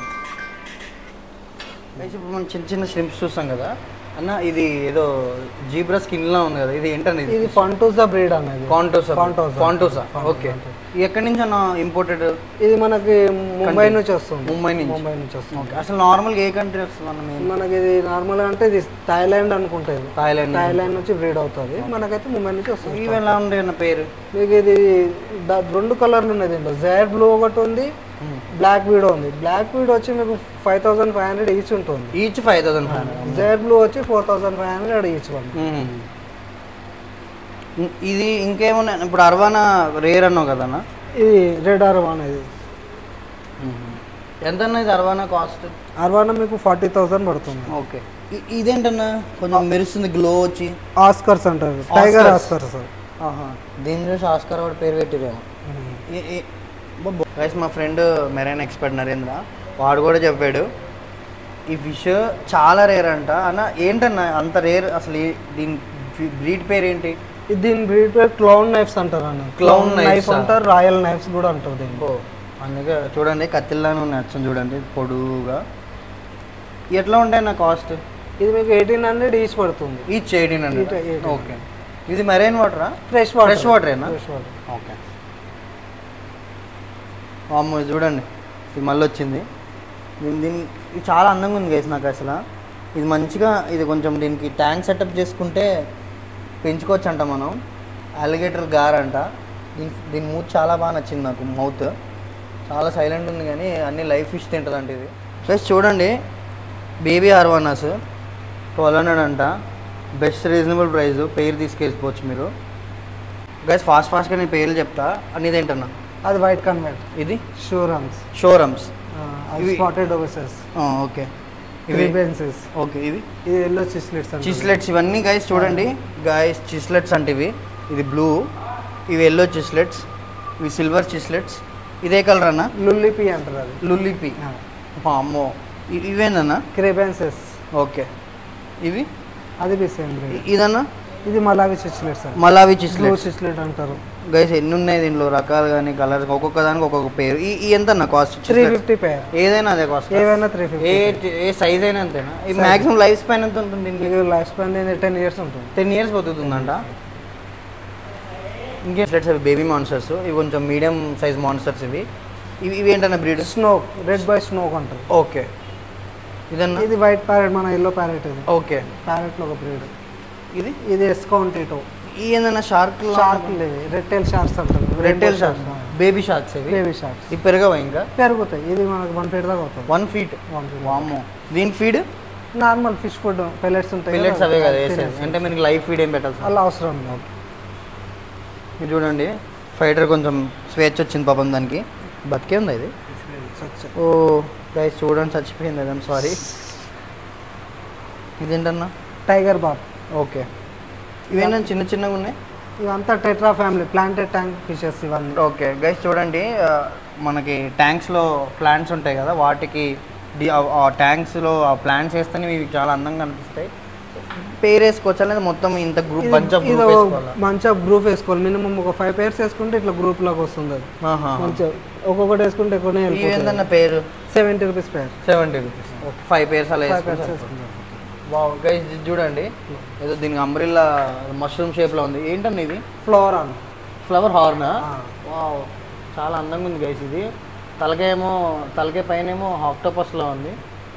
ఇప్పుడు మనం చిన్న చిన్న స్లిమ్స్ చూస్తాం కదా అన్న ఇది ఏదో జీబ్రా స్కిన్ లా ఉంది కదా ఇది ఏంటని ఇది ఫంటూసా బ్రీడ్ అన్నది contosa Contosa. Contosa Contosa. Okay ఎక్కడి నుంచి అన్న ఇంపోర్టెడ్ ఇది మనకి ముంబై Country. నుంచి వస్తుంది ముంబై నుంచి ముంబై నుంచి వస్తుంది ఓకే అసలు నార్మల్గా ఏ కంట్రీ వస్తుంది అన్న మేము మనకి ఇది నార్మల్ అంటే ఇది థాయిలాండ్ అనుకుంటుంది థాయిలాండ్ థాయిలాండ్ నుంచి బ్రీడ్ అవుతుంది మనకైతే ముంబై నుంచి వస్తుంది ఇవి ఎలా ఉండే అన్న పేరు మీకు ఇది ద- రెండు కలర్లు ఉన్నాయి దీంట్లో జైడ్ బ్లూ ఒకటి ఉంది బ్లాక్ వీడో ఉంది బ్లాక్ వీడో వచ్చి మీకు five thousand five hundred each ఉంటుంది each five thousand five hundred జైడ్ బ్లూ వచ్చి four thousand five hundred each one ఇది ఇంకేమున్నాయి ఇప్పుడు అర్వానా రేర్ అన్నావు కదన్న ఇది రెడ్ అర్వాన్ ఇది ఎంత అన్న ఇది అర్వానా కాస్ట్ అర్వానా మీకు ఫార్టీ థౌసండ్ పడుతుంది ఓకే ఇదేంటన్నా కొంచెం మెరుస్తుంది గ్లో వచ్చి ఆస్కర్స్ అంటారు టైగర్ ఆస్కర్స్ ఆహా దీని చూసి ఆస్కార్ వాడు పేరు పెట్టిరేమో గైస్ మా ఫ్రెండ్ మెరైన్ ఎక్స్పర్ట్ నరేంద్ర వాడు కూడా చెప్పాడు ఈ ఫిష్ చాలా రేర్ అంట అన్న ఏంటన్నా అంత రేర్ అసలు ఈ- దీని బ్రీడ్ పేరు ఏంటి దీని బ్రీడ్ పేరు క్లౌన్ నైఫ్స్ అంటారు అన్న Clown క్లౌన్ knives నైఫ్ ఆ? అంటారు రాయల్ నైఫ్స్ కూడా అంటారు దీన్ని ఓ అందుకే చూడండి కత్తిల్లానే ఉన్నాయి అచ్చం చూడండి పొడువుగా ఎట్లా ఉంటాయి నా కాస్ట్ ఇది మీకు ఎయిటీన్ హండ్రెడ్ ఈచ్ పడుతుంది each eighteen hundred Eight- eighteen. Okay ఇది మెరైన్ వాటరా ఫ్రెష్ వాటర్ Fresh water ఏనా? ఫ్రెష్ వాటర్ ఓకే అమ్మో ఇది చూడండి ఇది మళ్ళీ వచ్చింది దీని దీని ఇది చాలా అందంగా ఉంది గైస్ నాకు అసలు ఇది మంచిగా ఇది కొంచెం దీనికి ట్యాంక్ సెటప్ చేసుకుంటే పెంచుకోవచ్చు అంట మనం అలిగేటర్ గార్ అంట దీని దీని మూత్ చాలా బాగా నచ్చింది నాకు మౌత్ చాలా సైలెంట్ ఉంది కానీ అన్ని లైఫ్ ఫిష్ తింటుంది అంటే ఇది ప్లస్ చూడండి బేబీ ఆర్వానాస్ ట్వెల్వ్ హండ్రెడ్ అంట బెస్ట్ రీజనబుల్ ప్రైస్ పేరు తీసుకెళ్ళిపోవచ్చు మీరు గైస్ ఫాస్ట్ ఫాస్ట్గా నేను పేర్లు చెప్తా అనేది ఏంటన్నా అది వైట్ కన్వెంట్ ఇది షూరమ్స్ షోరమ్స్ అది ఇవి- స్పాటెడ్ ఓవర్సెస్ ఓకే ఇవి రిబెన్సెస్ ఓకే ఇవి ఇది ఎల్లో చిస్లెట్స్ చిస్లెట్స్ ఇవన్నీ గైస్ చూడండి గైస్ చిస్లెట్స్ అంటే ఇవి ఇది బ్లూ ఇవి ఎల్లో చిస్లెట్స్ ఇవి సిల్వర్ చిస్లెట్స్ ఇదే కలర్ అన్న లుల్లిపి అంటారు అది లుల్లిపి అమ్మో ఇ- ఇవేనన్నా క్రేబెన్సెస్ ఓకే ఇవి అది బి సేమ్ ఇ- ఇదన్నా ఇది మలావి చిస్లెట్స్ అండి మలావి బ్లూ చిస్లెట్స్ చిస్లెట్ అంటారు గైస్ ఎన్ని ఉన్నాయి దీంట్లో రకాలు కానీ కలర్స్ ఒక్కొక్క దానికి ఒక్కొక్క పేరు ఈ ఈ ఎంత అన్న కాస్ట్ త్రీ ఫిఫ్టీ పేర్ ఏదైనా అదే కాస్ట్ ఏవైనా త్రీ ఏ ఫిఫ్టీ ఏ సైజ్ అయినా అంతేనా ఈ మాక్సిమం లైఫ్ స్పాన్ ఎంత ఉంటుంది దీనికి మీకు లైఫ్ స్పాన్ టెన్ ఇయర్స్ ఉంటుంది టెన్ ఇయర్స్ బతుకుతుందంట ఇంకేం స్లెట్స్ అవి బేబీ మాన్స్టర్స్ ఇవి కొంచెం మీడియం సైజ్ మాన్స్టర్స్ ఇవి ఇవి ఇవి ఏంటన్నా బ్రీడ్ స్నోక్ రెడ్ బై స్నోక్ అంటారు ఓకే ఇదన్నా ఇది వైట్ ప్యారెట్ మన ఎల్లో ప్యారెట్ ఇది ఓకే ప్యారెట్లో ఒక బ్రీడ్ ఇది ఇది ఎస్కౌంటిటో ఈ ఏందన్నా shark shark red tail sharks అంటారు red tail sharks baby sharks ఇవి బేబీ షార్క్స్ ఇవి పెరగవా ఇంకా పెరుగుతాయి ఇది మనకు వన్ ఫీట్ దాకా అవుతుంది వన్ ఫీట్ వన్ ఫీట్ వామ్మో దీని feed normal fish food pellets ఉంటాయి పిల్లెట్స్ అవే కదా వేసేది తినేసి. అంటే మీరు లైఫ్ ఫీడ్ ఏం పెట్టాల్సి అలా అవసరం లేదు మీరు చూడండి ఫైటర్ కొంచెం స్వేచ్ఛ వచ్చింది పాపం దానికి బతికే ఉంది ఇది ఓ గైస్ చూడండి చచ్చిపోయింది అదే సారీ ఇదేంటన్నా టైగర్ బాబ్ ఓకే ఇవేనా చిన్న చిన్నగా ఉన్నాయి ఇవంతా tetra family planted tank fishes ఇవన్నీ ఓకే గైస్ చూడండి ఆ, మనకి ట్యాంక్స్లో ప్లాంట్స్ ఉంటాయి కదా వాటికి డి- ఆ- ఆ ట్యాంక్స్లో ఆ ప్లాంట్స్ వేస్తేనే ఇవి చాలా అందంగా అనిపిస్తాయి పేరు వేసుకోవచ్చు అనేది మొత్తం ఇంత గ్రూప్ బంచ్ ఆఫ్ ఇది గ్రూప్ వేసుకోవాలా మంచిగా గ్రూప్ వేసుకోవాలి మినిమం ఒక ఫైవ్ పేర్స్ వేసుకుంటే ఇట్లా గ్రూప్ లాగా వస్తుంది అది ఆహా. మంచిగా ఒక్కొక్కటి వేసుకుంటే ఎక్కువనే ఇవి ఏంటన్న పేరు seventy rupees pair seventy rupees five pairs అలా ఫైవ్ పేర్స్ వేసుకుంటారు వేసుకుంటాం వావ్ గైస్ ఇది చూడండి ఏదో దీనికి అంబ్రిల్లా మష్రూమ్ షేప్లో ఉంది ఏంటన్న ఇది ఫ్లవర్ ఆన్ ఫ్లవర్ హార్నా వావ్ చాలా అందంగా ఉంది గైస్ ఇది తలకాయ ఏమో తలకాయ పైన ఏమో ఆక్టోపస్లో ఉంది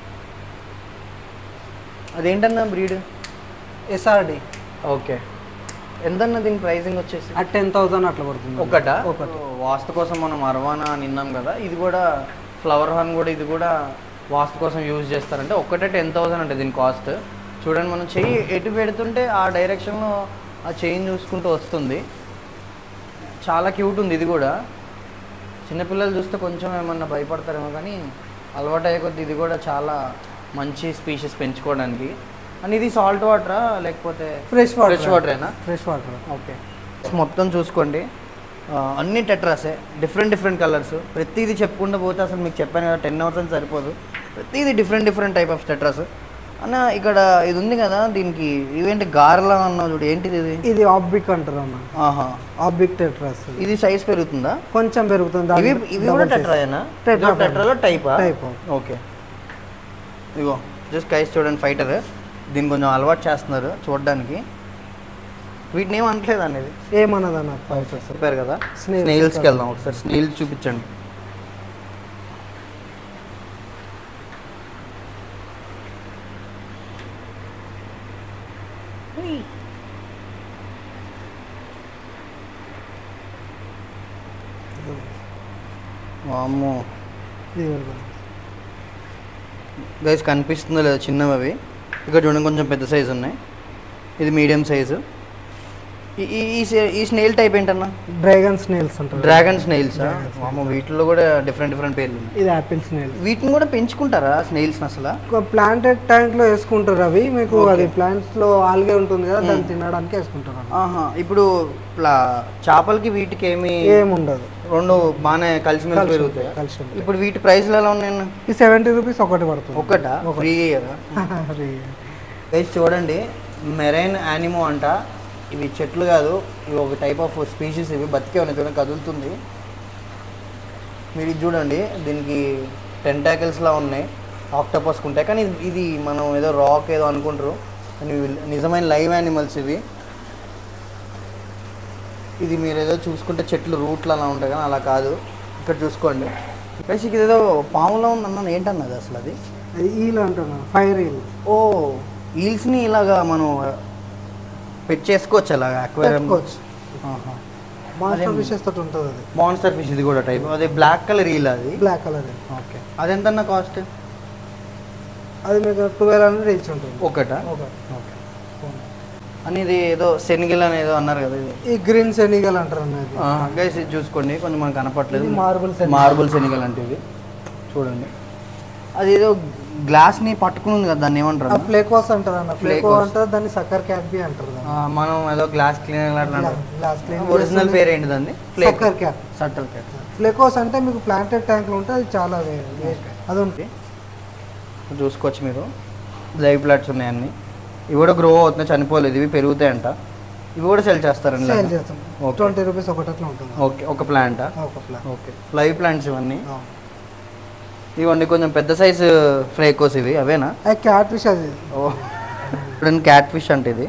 అదేంటన్నా బ్రీడ్ ఎస్ఆర్డి ఓకే ఎంతన్నా దీని ప్రైసింగ్ వచ్చేసి అట్ టెన్ థౌసండ్ అట్లా పడుతుంది ఒకట ఒకటి. వాస్తు కోసం మనం అర్వానా అని విన్నాం కదా ఇది కూడా ఫ్లవర్ హార్న్ కూడా ఇది కూడా వాస్తు కోసం యూజ్ చేస్తారంటే ఒక్కటే టెన్ థౌసండ్ అంటే దీని కాస్ట్ చూడండి మనం చెయ్యి ఎటు పెడుతుంటే ఆ డైరెక్షన్లో ఆ చెయ్యిని చూసుకుంటూ వస్తుంది చాలా క్యూట్ ఉంది ఇది కూడా చిన్నపిల్లలు చూస్తే కొంచెం ఏమన్నా భయపడతారేమో కానీ అలవాటు అయ్యే కొద్దీ ఇది కూడా చాలా మంచి స్పీషీస్ పెంచుకోవడానికి అండ్ ఇది సాల్ట్ వాటరా లేకపోతే ఫ్రెష్ వాటర్ ఫ్రెష్ వాటరేనా ఫ్రెష్ వాటర్ ఓకే మొత్తం చూసుకోండి ఆ, అన్ని టెట్రాసే డిఫరెంట్ డిఫరెంట్ కలర్స్ ప్రతిదీ చెప్పుకుంటూ పోతే అసలు మీకు చెప్పాను కదా టెన్ అవర్స్ అని సరిపోదు ప్రతిదీ different different type of tetras అన్న ఇక్కడ ఇది ఉంది కదా దీనికి ఇవేంటి గారెలా అన్నావు చూడు ఏంటిది ఇది ఇది ఆబ్విక్ అంటారు అన్న ఆహా ఆబ్విక్ టెట్రాస్ ఇది సైజ్ పెరుగుతుందా కొంచెం పెరుగుతుంది ఇవి దాని ఇవి కూడా double size. టెట్రాయేనా Tetra టెట్రాలో టైపా Type. ఓకే ఇగో జస్ట్ కైస్ చూడండి ఫైటర్ దీన్ని కొంచెం అలవాటు చేస్తున్నారు చూడడానికి వీటిని ఏం అనట్లేదు అనేది ఏమన్నది అన్న ఫైటర్స్ చెప్పారు కదా Snails. స్నేల్స్కి వెళ్దాం ఒకసారి స్నేల్స్ చూపించండి వామ్మో ఇది వరకు. గైస్ కనిపిస్తుందో లేదో చిన్నవి అవి ఇక్కడ చూడండి కొంచెం పెద్ద సైజు ఉన్నాయి ఇది మీడియం సైజు ఈ ఈ- ఈ సే- ఈ స్నేల్ టైప్ ఏంటన్నా డ్రాగన్ స్నేల్స్ అంటారు డ్రాగన్ స్నేల్స్ వామ్మో వీటిలో కూడా డిఫరెంట్ డిఫరెంట్ పేర్లు ఉన్నాయి ఇది యాపిల్ స్నేల్స్ వీటిని కూడా పెంచుకుంటారా స్నేల్స్ అసలు ఒక ప్లాంటెడ్ ట్యాంక్ లో వేసుకుంటారు అవి మీకు అది ప్లాంట్స్ లో ఆల్గే ఉంటుంది కదా దాన్ని తినడానికి వేసుకుంటారు అన్న. ఆహా ఇప్పుడు ప్లా చేపలకి వీటికి ఏమి ఏముండదు రెండు బాగానే కలిసిమెలిసి పెరుగుతాయి కలిసి ఉంటుంది. ఇప్పుడు వీటి ప్రైస్లు ఎలా ఉన్నాయి ఈ సెవెంటీ రూపీస్ ఒకటి పడుతుంది ఒక్కట ఫ్రీ కదా అది గైస్ చూడండి మెరైన్ యానిమో అంట ఇవి చెట్లు కాదు ఇవి ఒక టైప్ ఆఫ్ స్పీషీస్ ఇవి బతికే ఉన్నాయి చూడండి కదులుతుంది మీరు ఇది చూడండి దీనికి టెంటాకిల్స్లా ఉన్నాయి ఆక్టోపస్కి ఉంటాయి కానీ ఇది- ఇది మనం ఏదో రాక్ ఏదో అనుకుంటారు కానీ ఇవి నిజమైన లైవ్ యానిమల్స్ ఇవి ఇది మీరు ఏదో చూసుకుంటే చెట్లు రూట్లు అలా ఉంటాయి కానీ అలా కాదు ఇక్కడ చూసుకోండి బేసిక్ ఇదేదో పాములో ఉందన్న ఏంటన్నది అసలు అది అది ఈల్ అంటున్నాను ఫైర్ ఈల్ ఓ ఈల్స్ని ఇలాగా మనం పెట్ చేసుకోవచ్చు అలాగా అక్వేరియం పెట్టుకోవచ్చు మాస్టర్ అదేం- ఫిషెస్ తోటి ఉంటుంది అది మాన్స్టర్ ఫిష్ ఇది కూడా టైప్ అది బ్లాక్ కలర్ ఈల్ అది బ్లాక్ కలర్ ఓకే అదెంతన్న కాస్ట్ అది మీకు ట్వెల్వ్ హండ్రెడ్ ఇచ్చి ఉంటుంది ఒకట ఒక ఓకే అని ఇది ఏదో శనిగిల్ అని ఏదో అన్నారు కదా ఇది ఈ గ్రీన్ సెనిగల్ అంటారు అన్నది గైస్ ఇది చూసుకోండి కొంచెం మనకు కనపట్లేదు ఇది marble శనిగ. మార్బుల్ శనిగల్ అంటే ఇది చూడండి అది ఏదో గ్లాస్ ని పట్టుకుని ఉంది కదా దాన్ని ఏమంటారు ఆ అన్న? ఫ్లేకోస్ అంటారు అన్న ఫ్లేకో Flakos. అంటారు దాన్ని సక్కర్ క్యాట్ బి అంటారు దాన్ని. ఆ, మనం ఏదో గ్లాస్ క్లీనర్ అట్లా గ్లాస్ క్లీన్ ఒరిజినల్ పేరు ఏంటి దాన్ని సక్కర్ క్యాట్ సట్టల్ క్యాట్ ఫ్లేకోస్ అంటే మీకు ప్లాంటెడ్ ట్యాంక్లో ఉంటే అది చాలా వే- వే- అది ఉంటుంది చూసుకోవచ్చు మీరు లైవ్ ప్లాట్స్ ఉన్నాయి అన్ని ఇవి కూడా గ్రో అవుతున్నాయి చనిపోలేదు ఇవి పెరుగుతాయంట ఇవి కూడా సెల్ చేస్తారండి సేల్ చేస్తాం Okay. ట్వంటీ రూపీస్ ఒకటి అట్లా ఉంటుంది ఓకే ఒక ప్లాంటా ఒక ప్లాన్ ఓకే లైవ్ ప్లాంట్స్ ఇవన్నీ ఇవన్నీ కొంచెం పెద్ద సైజు ఫ్లేకోస్ ఇవి అవేనా అది క్యాట్ ఫిష్ అది ఓ ఇప్పుడు క్యాట్ ఫిష్ అంటే ఇది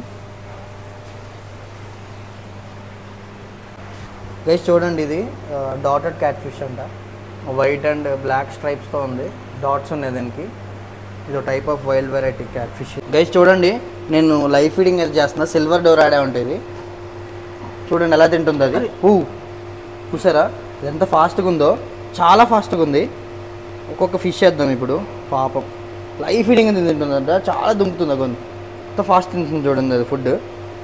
గైస్ చూడండి ఇది డాటెడ్ క్యాట్ ఫిష్ అంట వైట్ అండ్ బ్లాక్ స్ట్రైప్స్తో ఉంది డాట్స్ ఉన్నాయి దీనికి ఇది type of wild variety cat fish guys చూడండి నేను లైవ్ ఫీడింగ్ అయితే చేస్తున్నా సిల్వర్ డోర్ ఆడే ఉంటుంది చూడండి ఎలా తింటుంది అది ఊ చూసారా ఇది ఎంత ఫాస్ట్గా ఉందో చాలా ఫాస్ట్గా ఉంది ఒక్కొక్క ఫిష్ వేద్దాం ఇప్పుడు పాపం లైవ్ ఫీడింగ్ అది తింటుందంట చాలా దుంకుతుంది కొంత ఎంత ఫాస్ట్ తింటుంది చూడండి అది ఫుడ్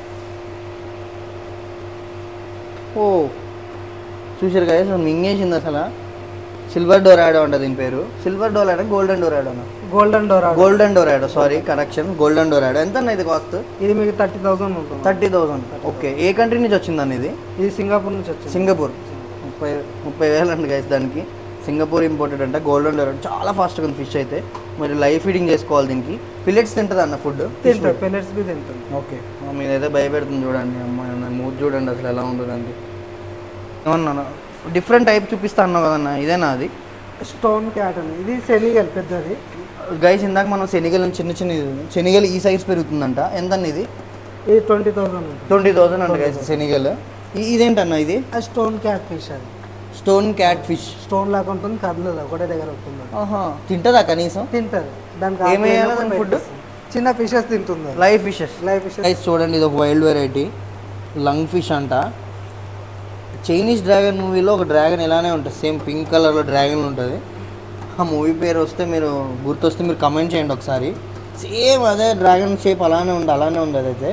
ఓ చూసారు కదా మింగేసింది అసలు సిల్వర్ డోరాడో అంట దీని పేరు silver dorado golden dorado golden డోర్ golden dorado sorry correction golden dorado ఎంత అన్న ఇది కాస్ట్ ఇది మీకు థర్టీ థౌసండ్ ఉంటుంది థర్టీ థౌసండ్ ఓకే ఏ కంట్రీ నుంచి వచ్చిందని ఇది ఇది సింగపూర్ నుంచి వచ్చింది సింగపూర్ ముప్పై ముప్పై వేలు అండి గైస్ దానికి సింగపూర్ ఇంపోర్టెడ్ అంటే గోల్డెన్ డోర్ చాలా ఫాస్ట్గా ఉంది ఫిష్ అయితే మరి లైవ్ ఫీడింగ్ చేసుకోవాలి దీనికి పిల్లెట్స్ తింటుంది అన్న ఫుడ్ తింటుంది పెల్లెట్స్ బి తింటుంది ఓకే మీరు ఏదో భయపెడుతుంది చూడండి అమ్మాయి మూడ్ చూడండి అసలు ఎలా ఉంటుందండి ఏమన్నా డిఫరెంట్ టైప్ చూపిస్తా అన్నావు కదన్న ఇదేనా అది స్టోన్ క్యాట్ అని ఇది సెనిగల్ పెద్దది గైస్ ఇందాక మనం శనిగలు చిన్న చిన్న శనిగలు ఈ సైజ్ పెరుగుతుందంట ఎంత అన్న ఇది ఇది ట్వంటీ థౌసండ్ ఉంటుంది ట్వంటీ థౌసండ్ అంట గైస్ శనిగలు ఈ- ఇదేంటన్న ఇది అది స్టోన్ క్యాట్ ఫిష్ అది స్టోన్ క్యాట్ ఫిష్ స్టోన్ లాగా ఉంటుంది కదలదు ఒకటే దగ్గర ఉంటుంది ఆహా తింటుందా కనీసం తింటుంది దానికి ఏం వేయాలి ఆకులు దాని ఏమో food? చిన్న ఫిషెస్ తింటుంది అది. Live fishes live fishes guys చూడండి ఇది ఒక వైల్డ్ వెరైటీ లంగ్ ఫిష్ అంట చైనీస్ డ్రాగన్ మూవీలో ఒక డ్రాగన్ ఇలానే ఉంటుంది సేమ్ పింక్ కలర్లో డ్రాగన్ ఉంటుంది ఆ మూవీ పేరు వస్తే మీరు గుర్తొస్తే మీరు కమెంట్ చేయండి ఒకసారి సేమ్ అదే డ్రాగన్ షేప్ అలానే ఉంది అలానే ఉంది అదైతే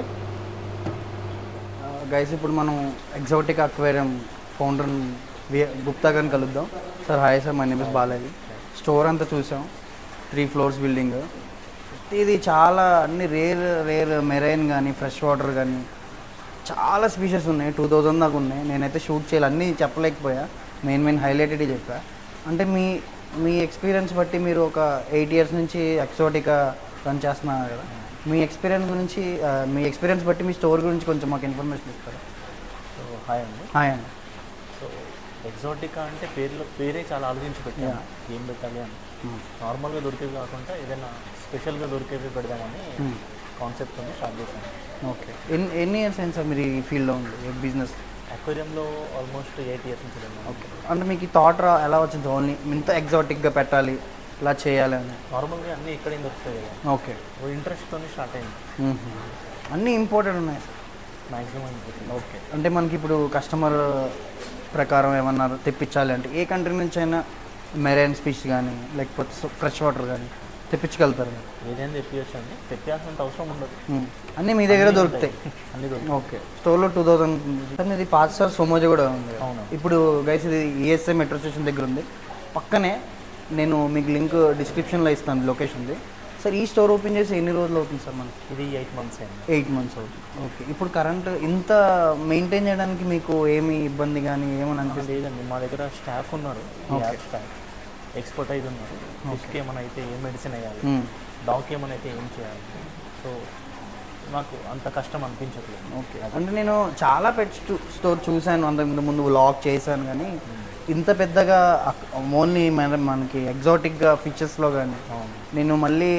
గైస్ ఇప్పుడు మనం ఎగ్జాటిక్ అక్వేరియం ఫౌండర్ గుప్తా గారిని కలుద్దాం sir hi sir my name is Balaji store అంతా చూసాం త్రీ ఫ్లోర్స్ బిల్డింగ్ ఇది చాలా అన్ని రేర్ రేర్ మెరైన్ కానీ ఫ్రెష్ వాటర్ కానీ చాలా స్పీషెస్ ఉన్నాయి టూ థౌజండ్ దాకా ఉన్నాయి నేనైతే షూట్ చేయాలి అన్నీ చెప్పలేకపోయా మెయిన్ మెయిన్ హైలైటెడ్ చెప్పా అంటే మీ మీ ఎక్స్పీరియన్స్ బట్టి మీరు ఒక ఎయిట్ ఇయర్స్ నుంచి ఎక్సోటికా రన్ చేస్తున్నారు కదా మీ ఎక్స్పీరియన్స్ గురించి ఆ, మీ ఎక్స్పీరియన్స్ బట్టి మీ స్టోర్ గురించి కొంచెం మాకు ఇన్ఫర్మేషన్ ఇస్తారా సో హాయ్ అండి హాయ్ అండి సో ఎగ్జాటికా అంటే పేర్లో పేరే చాలా ఆలోచించి పెట్టాను Yeah. ఏం పెట్టాలి అని నార్మల్గా దొరికేవి కాకుండా ఏదైనా స్పెషల్గా దొరికేవి పెడదామని Hmm. కాన్సెప్ట్ ఉంది స్టార్ట్ చేశాను ఓకే ఎన్ని ఎన్ని ఇయర్స్ అయింది సార్ మీరు ఈ ఫీల్డ్లో ఉంది బిజినెస్ అక్వేరియంలో ఆల్మోస్ట్ ఎయిట్ ఇయర్స్ నుంచి ఉన్నాను ఓకే అంటే మీకు ఈ థాట్ రా ఎలా వచ్చింది ఓన్లీ ఇంత ఎగ్జాటిక్గా పెట్టాలి ఇలా చేయాలి అని నార్మల్గా అన్నీ ఇక్కడే దొరుకుతాయి కదా ఓకే ఓ ఇంట్రెస్ట్తో స్టార్ట్ అయింది అన్నీ ఇంపార్టెంట్ ఉన్నాయి మ్యాక్సిమం ఓకే అంటే మనకి ఇప్పుడు కస్టమర్ ప్రకారం ఏమన్నా తెప్పించాలి అంటే ఏ కంట్రీ నుంచి అయినా మెరైన్ స్పీచ్ కానీ లేకపోతే ఫ్రెష్ వాటర్ కానీ తెప్పించగలుగుతారు మీరు. ఏదైనా తెప్పించచ్చు అండి తెప్పించాల్సినంత అవసరం ఉండదు మ్మ్. అన్నీ మీ దగ్గర దొరుకుతాయి అన్నీ దొరుకుతాయి ఓకే స్టోర్లో టూ థౌజండ్ ఇది పాత సార్ సోమోజీ కూడా ఉంది అవును. ఇప్పుడు గైస్ ఇది ఈఎస్ఐ మెట్రో స్టేషన్ దగ్గర ఉంది పక్కనే నేను మీకు లింక్ డిస్క్రిప్షన్లో ఇస్తాను లొకేషన్ది సార్ ఈ స్టోర్ ఓపెన్ చేసి ఎన్ని రోజులు అవుతుంది సార్ మనకి ఇది ఎయిట్ మంత్స్ అయింది ఎయిట్ మంత్స్ అవుతుంది ఓకే ఇప్పుడు కరెంట్ ఇంత మెయింటైన్ చేయడానికి మీకు ఏమి ఇబ్బంది కానీ ఏమని అనిపిస్తుంది లేదండి మా దగ్గర స్టాఫ్ ఉన్నారు Okay. స్టాఫ్ ఎక్స్పర్ట్ అయితే ఉన్నారు ఫిష్కి ఏమైనా అయితే ఏ మెడిసిన్ వేయాలి మ్మ్. డాగ్ ఏమైనా అయితే ఏం చేయాలి సో నాకు అంత కష్టం అనిపించట్లేదు ఓకే అంటే నేను చాలా పెట్ స్టోర్ చూశాను అంతకు ముందు వ్లాగ్ చేశాను కానీ ఇంత పెద్దగా ఓన్లీ మన మనకి ఎగ్జాటిక్గా ఫీచర్స్లో కానీ అవును నేను మళ్ళీ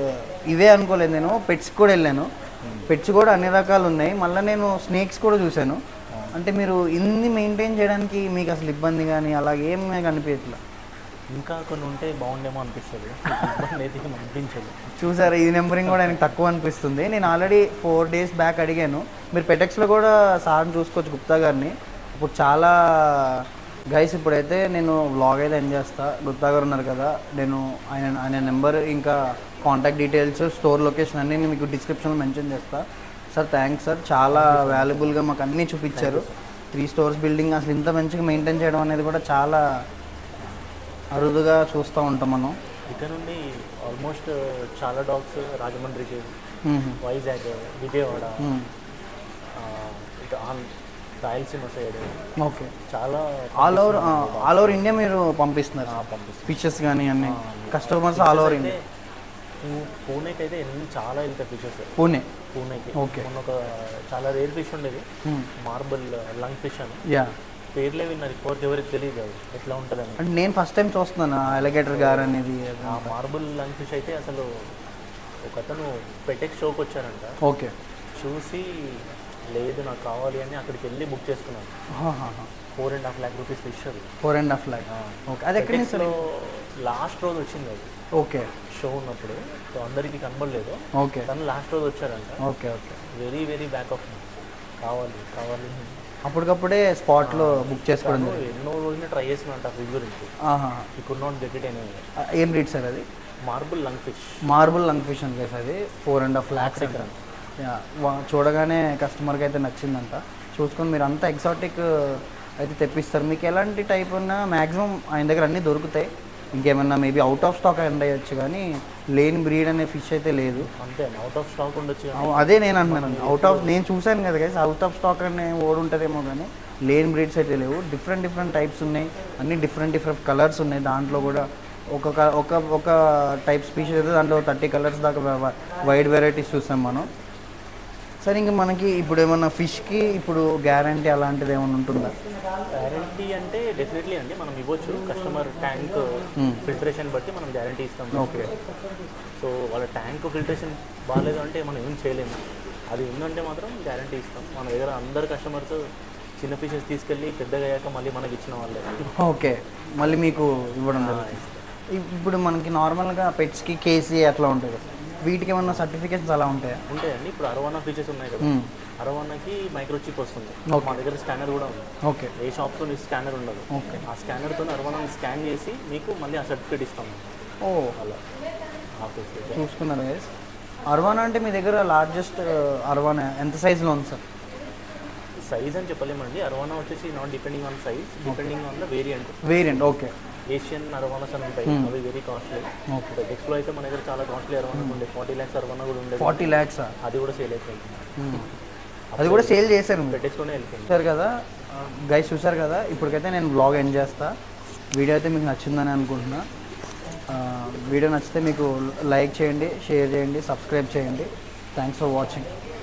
ఇవే అనుకోలేదు నేను పెట్స్ కూడా వెళ్ళాను పెట్స్ కూడా అన్ని రకాలు ఉన్నాయి మళ్ళీ నేను స్నేక్స్ కూడా చూశాను అంటే మీరు ఇన్ని మెయింటైన్ చేయడానికి మీకు అసలు ఇబ్బంది కానీ అలాగే ఏం మీకు అనిపించట్లా ఇంకా కొన్ని ఉంటే బాగుండేమో అనిపిస్తుంది ఇబ్బంది అయితే ఏం అనిపించదు చూసారు ఈ నెంబరింగ్ కూడా ఆయనకు తక్కువ అనిపిస్తుంది నేను ఆల్రెడీ ఫోర్ డేస్ బ్యాక్ అడిగాను మీరు పెటెక్స్లో కూడా సార్ని చూసుకోవచ్చు గుప్తా గారిని ఇప్పుడు చాలా గైస్ ఇప్పుడైతే నేను వ్లాగ్ అయితే ఎండ్ చేస్తా గుప్తా గారు ఉన్నారు కదా నేను ఆయన ఆయన నెంబర్ ఇంకా కాంటాక్ట్ డీటెయిల్స్ స్టోర్ లొకేషన్ అన్నీ నేను మీకు డిస్క్రిప్షన్లో మెన్షన్ చేస్తా సార్ థ్యాంక్స్ సార్ చాలా వాల్యుబుల్గా మాకు అన్నీ చూపించారు త్రీ స్టోర్స్ బిల్డింగ్ అసలు ఇంత మంచిగా మెయింటైన్ చేయడం అనేది కూడా చాలా అరుదుగా చూస్తూ ఉంటాం మనం ఇక్కడ నుండి ఆల్మోస్ట్ చాలా డాగ్స్ రాజమండ్రికి మ్మ్. వైజాగ్ విజయవాడ మ్మ్. ఆ, ఇటు ఆన్- రాయలసీమ సైడ్ ఓకే చాలా all over all over India మీరు పంపిస్తున్నారు ఆ, పంపిస్తాం ఫిషెస్ కానీ అన్ని కస్టమర్స్ ఆల్ ఓవర్ ఇండియా పూ- పూణేకి అయితే ఎన్ని చాలా వెళ్తాయి ఫిషెస్ పూణే పూణేకి Okay. మొన్న ఒక చాలా రేర్ ఫిష్ ఉండేది మార్బుల్ లంగ్ ఫిష్ అని యా పేర్లే విన్నారు ఇప్పటివరకు ఎవరికి తెలియదు అది ఎట్లా ఉంటుందని అంటే నేను ఫస్ట్ టైం చూస్తున్నాను అలగేటర్ గారు అనేది ఆ మార్బుల్ లంగ్ ఫిష్ అయితే అసలు ఒక అతను పెటెక్ షోకి వచ్చారంట ఓకే చూసి లేదు నాకు కావాలి అని అక్కడికి వెళ్ళి బుక్ చేసుకున్నాను four and half lakh rupees fish అది four and half lakh okay అది ఎక్కడి నుంచి పెటెక్స్లో లాస్ట్ రోజు వచ్చింది అది ఓకే షో ఉన్నప్పుడు సో అందరికీ కనబడలేదు ఓకే తను లాస్ట్ రోజు వచ్చారంట okay okay very very back off కావాలి కావాలి అప్పటికప్పుడే స్పాట్లో బుక్ చేసుకోవడం తను జరిగింది. ఎన్నో రోజులు ట్రై చేసినట్టు ఆ ఫిష్ గురించి ఆహా. ఈ could not get it any ఆ, ఏం రేట్ సార్ అది marble lung fish marble lung fish అని కేసు అది ఫోర్ అండ్ హాఫ్ ల్యాక్స్ ఇక్కడ చూడగానే కస్టమర్కి అయితే నచ్చిందంట చూసుకొని మీరు అంతా ఎగ్జాటిక్ అయితే తెప్పిస్తారు మీకు ఎలాంటి టైప్ ఉన్నా మ్యాక్సిమం ఆయన దగ్గర అన్నీ దొరుకుతాయి ఇంకేమన్నా maybe out of stock end అయ్యొచ్చు కానీ లేని బ్రీడ్ అనే ఫిష్ అయితే లేదు అంతే అవుట్ ఆఫ్ స్టాక్ ఉండొచ్చు కానీ అవు- అదే నేను అంటున్నాను అవుట్ ఆఫ్ నేను చూశాను కదా గైస్ అవుట్ ఆఫ్ స్టాక్ అనే ఓడి ఉంటుందేమో కానీ లేని బ్రీడ్స్ అయితే లేవు డిఫరెంట్ డిఫరెంట్ టైప్స్ ఉన్నాయి అన్ని డిఫరెంట్ డిఫరెంట్ కలర్స్ ఉన్నాయి దాంట్లో కూడా ఒక క- ఒక ఒక టైప్ స్పీషీస్ అయితే దాంట్లో థర్టీ కలర్స్ దాకా వైడ్ వెరైటీస్ చూస్తాం మనం సరే ఇంకా మనకి ఇప్పుడు ఏమన్నా ఫిష్కి ఇప్పుడు గ్యారంటీ అలాంటిది ఏమైనా ఉంటుందా గ్యారంటీ అంటే డెఫినెట్లీ అండి మనం ఇవ్వచ్చు కస్టమర్ ట్యాంక్ ఫిల్టరేషన్ బట్టి మనం గ్యారంటీ ఇస్తాం ఓకే సో వాళ్ళ ట్యాంక్ ఫిల్టరేషన్ బాగాలేదు అంటే మనం ఏం చేయలేము అది ఉందంటే మాత్రం గ్యారంటీ ఇస్తాం మన దగ్గర అందరు కస్టమర్స్ చిన్న ఫిషెస్ తీసుకెళ్ళి పెద్దగా అయ్యాక మళ్ళీ మనకి ఇచ్చిన వాళ్ళే ఓకే మళ్ళీ మీకు ఇవ్వడం జరుగుతుంది ఇప్- ఇప్పుడు మనకి నార్మల్గా పెట్స్కి కేసీ అట్లా ఉంటుంది కదా. వీటికి ఏమన్నా సర్టిఫికేట్స్ అలా ఉంటాయా ఉంటాయండి ఇప్పుడు అరవానా ఫీచర్స్ ఉన్నాయి కదా మ్మ్. అరవానాకి మైక్రో చిప్ వస్తుంది Okay. మా దగ్గర స్కానర్ కూడా ఉంది ఓకే ఏ షాప్లో నీ స్కానర్ ఉండదు ఓకే ఆ స్కానర్తో అరవానాని స్కాన్ చేసి మీకు మళ్ళీ ఆ సర్టిఫికేట్ ఇస్తాం ఓ అలా ఆ ఫెసిలిటీ చూసుకున్నారు గైస్ అర్వానా అంటే మీ దగ్గర లార్జెస్ట్ అర్వానా ఎంత సైజులో ఉంది సార్ సైజ్ అని చెప్పలేమండి అరవానా వచ్చేసి not depending on size depending on the variant variant okay Asian arowanas అని ఉంటాయి అవి వెరీ కాస్ట్లీ ఓకే ఎక్స్ప్లో అయితే మన దగ్గర చాలా కాస్ట్లీ అరవానా ఉండే ఫార్టీ ల్యాక్స్ అరవానా కూడా ఉండేది ఫార్టీ ల్యాక్స్ అది కూడా సేల్ అయిపోయింది అది కూడా సేల్ చేశారు మీరు పెట్టేసుకునే వెళ్ళిపోయింది చూసారు కదా గైస్ చూసారు కదా ఇప్పటికైతే నేను బ్లాగ్ ఎండ్ చేస్తా వీడియో అయితే మీకు నచ్చిందని అనుకుంటున్నా ఆ, వీడియో నచ్చితే మీకు లైక్ చేయండి షేర్ చేయండి సబ్స్క్రైబ్ చేయండి థ్యాంక్స్ ఫర్ వాచింగ్